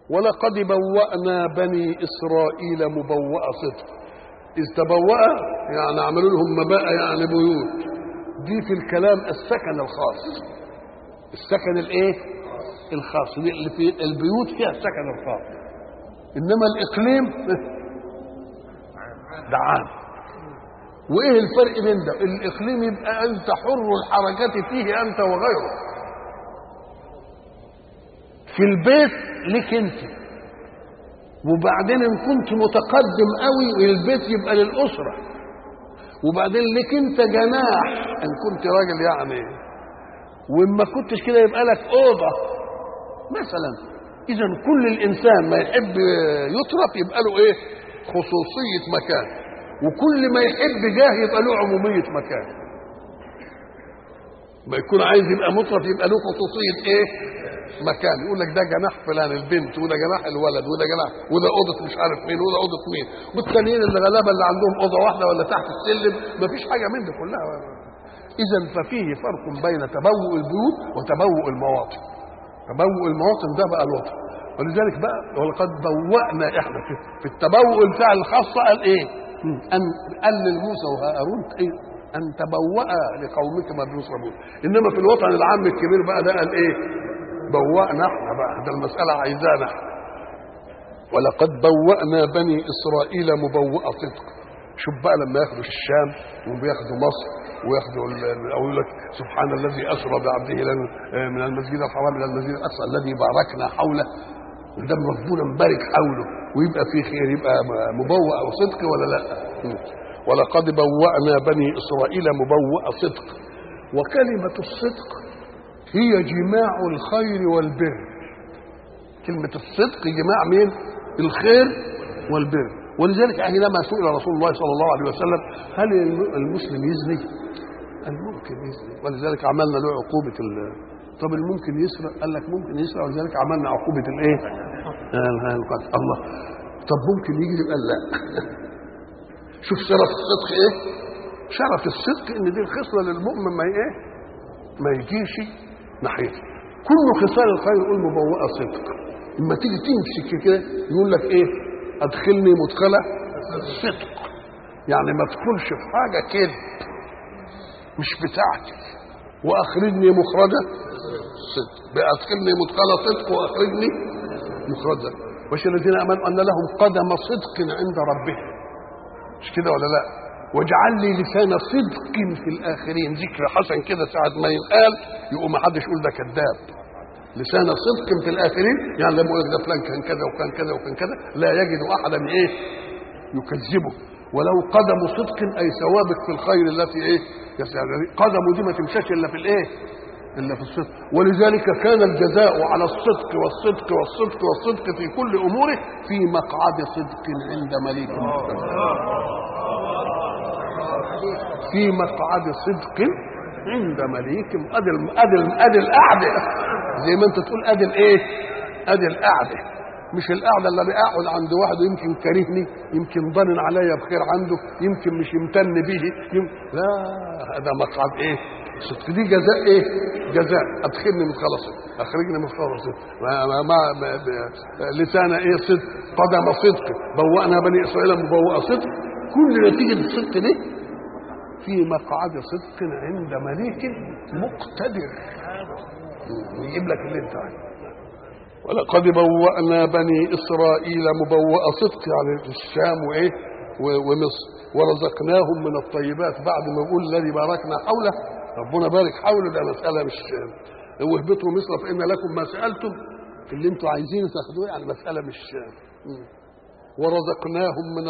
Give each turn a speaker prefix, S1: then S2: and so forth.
S1: ولقد بوأنا بني إسرائيل مبوأ صدق إذ تبوأ يعني عملوا لهم مباء يعني بيوت دي في الكلام السكن الخاص السكن الايه الخاص اللي في البيوت فيها السكن الخاص انما الاقليم ده عام وايه الفرق بين ده الاقليم يبقى انت حر الحركه فيه انت وغيرك في البيت لك انت وبعدين ان كنت متقدم قوي البيت يبقى للاسره وبعدين لك انت جناح ان كنت راجل يعني وما كنتش كده يبقى لك اوضه مثلا اذا كل الانسان ما يحب يترك يبقى له ايه خصوصيه مكان وكل ما يحب جاه يبقى له عموميه مكان ما يكون عايز يبقى مطرف يبقى له خصوصيه ايه مكان يقول لك ده جناح فلان البنت وده جناح الولد وده جناح وده اوضه مش عارف مين وده اوضه مين والتانيين اللي غلابه اللي عندهم اوضه واحده ولا تحت السلم ما فيش حاجه من دي كلها اذا ففيه فرق بين تبوء البيوت وتبوء المواطن تبوء المواطن ده بقى الوطن ولذلك بقى ولقد بوأنا احنا في, في التبوء بتاع الخاصه قال ايه؟ ان قال لموسى وهارون ايه؟ ان تبوأ لقومك ما بيصربون انما في الوطن العام الكبير بقى ده قال ايه؟ بوأنا احنا بقى ده المسألة عايزانا ولقد بوأنا بني إسرائيل مبوأ صدق شوف بقى لما ياخدوا الشام وبياخدوا مصر وياخدوا او يقول لك سبحان الذي اسرى بعبده من المسجد الحرام الى المسجد الاقصى الذي باركنا حوله ده ربنا مبارك حوله ويبقى فيه خير يبقى مبوأ صدق ولا لا؟ ولقد بوأنا بني اسرائيل مبوأ صدق وكلمة الصدق هي جماع الخير والبر كلمة الصدق جماع مين الخير والبر ولذلك حينما سئل رسول الله صلى الله عليه وسلم هل المسلم يزني قال ممكن يزني ولذلك عملنا له عقوبة طب الممكن يسرق قال لك ممكن يسرق ولذلك عملنا عقوبة الايه القتل الله طب ممكن يجري قال لا شوف شرف الصدق ايه شرف الصدق ان دي الخصلة للمؤمن ما ايه ما يجيش ناحيته كل خصال الخير يقول مبوءة صدق لما تيجي تمسك كده يقول لك ايه ادخلني مدخلة صدق يعني ما تدخلش في حاجة كذب مش بتاعتي واخرجني مخرجة صدق بادخلني مدخلة صدق واخرجني مخرجة مش الذين امنوا ان لهم قدم صدق عند ربهم مش كده ولا لا واجعل لي لسان صدق في الاخرين ذكر حسن كده ساعه ما ينقال يقوم ما حدش يقول ده كذاب لسان صدق في الاخرين يعني لما يقول ده فلان كان كذا وكان كذا وكان كذا لا يجد احدا ايه يكذبه ولو قدم صدق اي ثوابت في الخير التي ايه قدمه دي ما تمشاش الا في الايه الا في الصدق ولذلك كان الجزاء على الصدق والصدق والصدق والصدق في كل اموره في مقعد صدق عند مليك في مقعد صدق عند مليك ادي ادي ادي القعده زي ما انت تقول ادي الايه؟ ادي القعده مش القعده اللي انا اقعد عند واحد يمكن كرهني يمكن ضنن عليا بخير عنده يمكن مش يمتن به يمكن لا هذا مقعد ايه؟ صدق دي جزاء ايه؟ جزاء ادخلني من خلص اخرجني من خلص ما ما ما لسان ايه صدق قدم صدق بوأنا بني اسرائيل مبوأ صدق كل نتيجه الصدق دي في مقعد صدق عند مليك مقتدر يجيب لك اللي انت عايزه ولقد بوأنا بني إسرائيل مبوأ صدق يعني الشام وإيه ومصر ورزقناهم من الطيبات بعد ما يقول الذي باركنا حوله ربنا بارك حوله ده مسألة مش واهبطوا مصر فإن لكم ما سألتم اللي انتوا عايزينه تاخدوه يعني مسألة مش ورزقناهم من